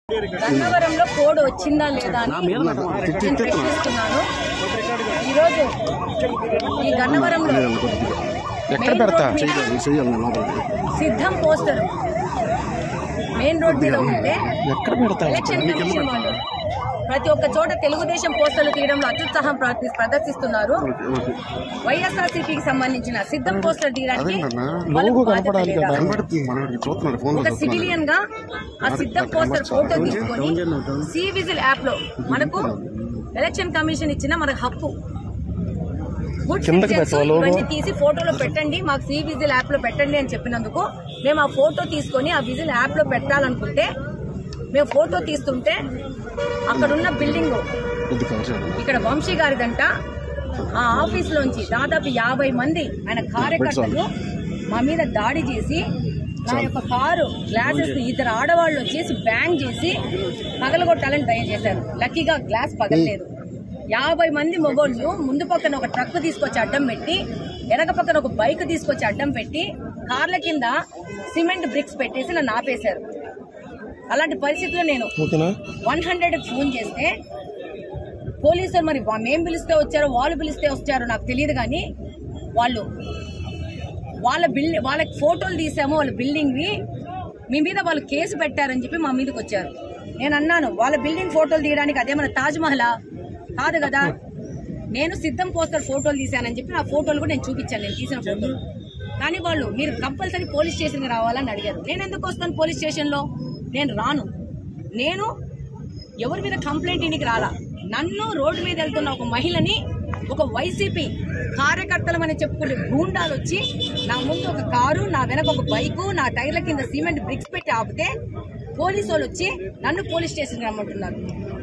గన్నవరంలో కోడ్ వచ్చిందా లేదా అని నేను ప్రశ్నిస్తున్నాను ఈరోజు ఈ గన్నవరంలో ఎక్కడ మెయిన్ పెడతా రోడ్ మీద చెయ్యాలి చెయ్యాలి లోపలికి సిద్ధం పోస్టర్ మెయిన్ రోడ్ మీద ఉంటే ఎక్కడ పెడతా ఎలక్షన్ కమిషన్ వాళ్ళు ప్రతి ఒక్క చోట తెలుగుదేశం పోస్టర్లు తీయడంలో అత్యుత్సాహం ప్రదర్శి- ప్రదర్శిస్తున్నారు ఓకే వైఎస్ఆర్సీపీకి సంబంధించిన సిద్ధం పోస్టర్ తీయడానికి అదేంటన్నా? వాళ్ళకు లోగో బాధ్యత కనపడాలి లేదా? కదా కనబడుతుంది మనకి చూస్తున్నాడు ఫోన్ లో ఒక చూస్తున్నాడు సివిలియన్ గా ఆ సిద్ధం పోస్టర్ ఫోటో తీసుకొని సి విజిల్ యాప్ లో మనకు ఎలక్షన్ కమిషన్ ఇచ్చిన మనకు హక్కు గుడ్ కిందకి సిటిజన్స్ పెట్టాలా లోగో? ఇవన్నీ తీసి ఫోటోలో పెట్టండి మాకు సి విజిల్ యాప్ లో పెట్టండి అని చెప్పినందుకు మేము ఆ ఫోటో తీసుకొని ఆ విజిల్ యాప్ లో పెట్టాలనుకుంటే మేము ఫోటో తీస్తుంటే అక్కడున్న బిల్డింగ్ ఇది కాదు ఇక్కడ వంశీ గారిదంట ఆ ఆఫీస్ లోంచి దాదాపు యాభై మంది ఆయన కార్యకర్తలు మా మీద దాడి చేసి నా యొక్క కారు గ్లాసెస్ ఇద్దరు ఆడవాళ్ళు వచ్చేసి బ్యాంగ్ చేసి పగలగొట్టాలని ట్రై చేశారు లక్కీగా గ్లాస్ పగలలేదు యాభై మంది మొగోళ్ళు ముందు పక్కన ఒక ట్రక్ తీసుకొచ్చి అడ్డం పెట్టి వెనక పక్కన ఒక బైక్ తీసుకొచ్చి అడ్డం పెట్టి కార్ల కింద సిమెంట్ బ్రిక్స్ పెట్టేసి నన్ను ఆపేశారు అలాంటి పరిస్థితిలో నేను ఓకేనా వన్ హండ్రెడ్ ఫోన్ చేస్తే పోలీసులు మరి వా- మేం పిలిస్తే వచ్చారో వాళ్ళు పిలిస్తే వచ్చారో నాకు తెలియదు కానీ వాళ్ళు వాళ్ళ బిల్డింగ్ వాళ్ళకి ఫోటోలు తీసాము వాళ్ళ బిల్డింగ్వి మీ మీద వాళ్ళు కేసు పెట్టారని చెప్పి మా మీదకి వచ్చారు నేను అన్నాను వాళ్ళ బిల్డింగ్ ఫోటోలు తీయడానికి అదేమన్నా తాజ్ మహలా కాదు కదా నేను సిద్ధం పోస్టర్ ఫోటోలు తీశానని చెప్పి నా ఫోటోలు కూడా నేను చూపించాను నేను తీసిన ఫోటోలు కానీ వాళ్ళు మీరు కంపల్సరీ పోలీస్ స్టేషన్కి రావాలని అడిగారు నేను ఎందుకు వస్తాను పోలీస్ స్టేషన్లో నేను రాను నేను ఎవరి మీద కంప్లైంట్ ఇనికి రాలా నన్ను రోడ్డు మీద వెళ్తున్న ఒక మహిళని ఒక వైసీపీ కార్యకర్తలమని చెప్పుకునే గూండాలు వచ్చి నా ముందు ఒక కారు నా వెనక ఒక బైకు నా టైర్ల కింద సిమెంట్ బ్రిక్స్ పెట్టి ఆపితే పోలీసు వాళ్ళు వచ్చి నన్ను పోలీస్ స్టేషన్కి రమ్మంటున్నారు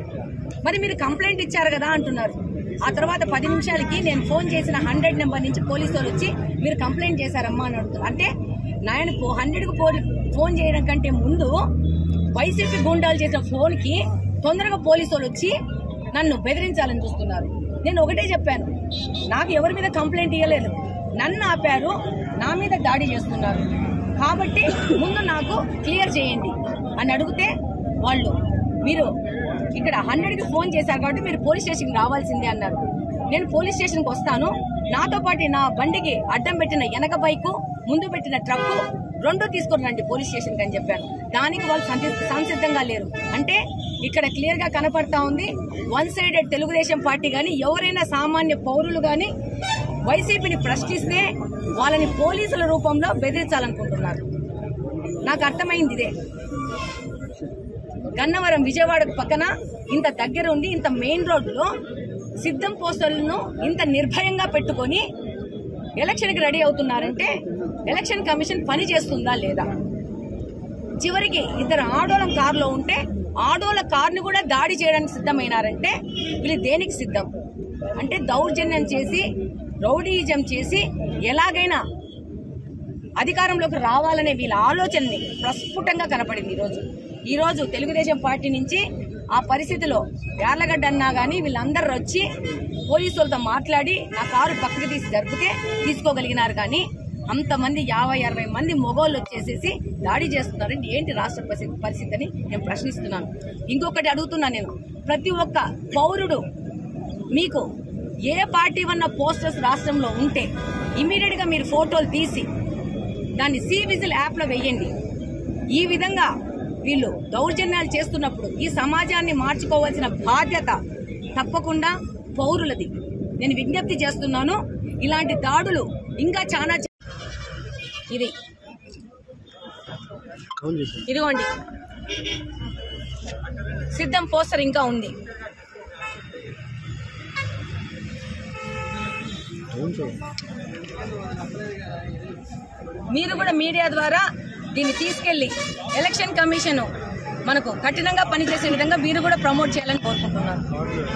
మరి మీరు కంప్లైంట్ ఇచ్చారు కదా అంటున్నారు ఆ తర్వాత పది నిమిషాలకి నేను ఫోన్ చేసిన హండ్రెడ్ నెంబర్ నుంచి పోలీసు వాళ్ళు వచ్చి మీరు కంప్లైంట్ చేశారమ్మా అని అడుగుతారు అంటే నాయన హండ్రెడ్కి ఫోన్ చేయడం కంటే ముందు వైసీపీ గుండాలు చేసిన ఫోన్కి తొందరగా పోలీసు వాళ్ళు వచ్చి నన్ను బెదిరించాలని చూస్తున్నారు నేను ఒకటే చెప్పాను నాకు ఎవరి మీద కంప్లైంట్ ఇవ్వలేదు నన్ను ఆపారు నా మీద దాడి చేస్తున్నారు కాబట్టి ముందు నాకు క్లియర్ చేయండి అని అడిగితే వాళ్ళు మీరు ఇక్కడ హండ్రెడ్కి ఫోన్ చేశారు కాబట్టి మీరు పోలీస్ స్టేషన్కి రావాల్సిందే అన్నారు నేను పోలీస్ స్టేషన్కి వస్తాను నాతో పాటు నా బండికి అడ్డం పెట్టిన వెనక బైకు ముందు పెట్టిన ట్రక్కు రెండు తీసుకొని రండి పోలీస్ స్టేషన్కి అని చెప్పాను దానికి వాళ్ళు సంసి- సంసిద్ధంగా లేరు అంటే ఇక్కడ క్లియర్ గా కనపడతా ఉంది వన్ సైడెడ్ తెలుగుదేశం పార్టీ గాని ఎవరైనా సామాన్య పౌరులు గాని వైసీపీని ప్రశ్నిస్తే వాళ్ళని పోలీసుల రూపంలో బెదిరించాలనుకుంటున్నారు నాకు అర్థమైంది ఇదే గన్నవరం విజయవాడ పక్కన ఇంత దగ్గర ఉండి ఇంత మెయిన్ రోడ్లో సిద్ధం పోస్టర్లను ఇంత నిర్భయంగా పెట్టుకొని ఎలక్షన్కి రెడీ అవుతున్నారంటే ఎలక్షన్ కమిషన్ పని చేస్తుందా లేదా చివరికి ఇద్దరు ఆడోళం కారులో ఉంటే ఆడోళ్ళ కార్ని కూడా దాడి చేయడానికి సిద్ధమైనారంటే వీళ్ళు దేనికి సిద్ధం అంటే దౌర్జన్యం చేసి రౌడీయిజం చేసి ఎలాగైనా అధికారంలోకి రావాలనే వీళ్ళ ఆలోచనని ప్రస్ఫుటంగా కనపడింది ఈరోజు ఈరోజు తెలుగుదేశం పార్టీ నుంచి ఆ పరిస్థితిలో యార్లగడ్డ అన్నా కానీ వీళ్ళందరూ వచ్చి పోలీసులతో మాట్లాడి నా కారు పక్కకి తీసి జరిపితే తీసుకోగలిగినారు కానీ అంతమంది యాభై అరవై మంది మొగోళ్ళు వచ్చేసేసి దాడి చేస్తున్నారంటే ఏంటి రాష్ట్ర పరిస్థితి పరిస్థితి అని నేను ప్రశ్నిస్తున్నాను ఇంకొకటి అడుగుతున్నా నేను ప్రతి ఒక్క పౌరుడు మీకు ఏ పార్టీ ఉన్న పోస్టర్స్ రాష్ట్రంలో ఉంటే ఇమీడియట్ గా మీరు ఫోటోలు తీసి దాన్ని సి విజిల్ యాప్ లో వెయ్యండి ఈ విధంగా వీళ్ళు దౌర్జన్యాలు చేస్తున్నప్పుడు ఈ సమాజాన్ని మార్చుకోవాల్సిన బాధ్యత తప్పకుండా పౌరులది నేను విజ్ఞప్తి చేస్తున్నాను ఇలాంటి దాడులు ఇంకా చాలా చే- ఇది ఇదిగోండి సిద్ధం పోస్టర్ ఇంకా ఉంది మీరు కూడా మీడియా ద్వారా దీన్ని తీసుకెళ్లి ఎలక్షన్ కమిషన్ మనకు కఠినంగా పనిచేసే విధంగా మీరు కూడా ప్రమోట్ చేయాలని కోరుకుంటున్నాను